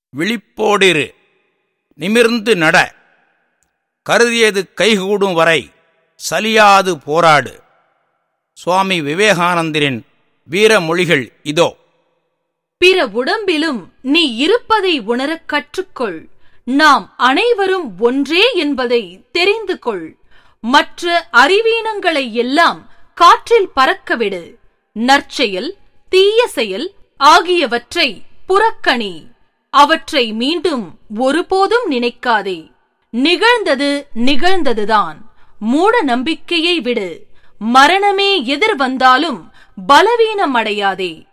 விழிப்போடிரு நிமிர்ந்து நட கருதியது கைகூடும் வரை சலியாது போராடு சுவாமி விவேகானந்தரின் வீரமொழிகள் இதோ பிற உடம்பிலும் நீ இருப்பதை உணரக் கற்றுக்கொள் நாம் அனைவரும் ஒன்றே என்பதை தெரிந்து கொள் மற்ற அறிவீனங்களை எல்லாம் காற்றில் பறக்கவிடு நற்செயல் தீய செயல் ஆகியவற்றை புறக்கணி அவற்றை மீண்டும் ஒருபோதும் நினைக்காதே நிகழ்ந்தது நிகழ்ந்ததுதான் மூட நம்பிக்கையை விடு மரணமே எதிர் வந்தாலும் பலவீனமடையாதே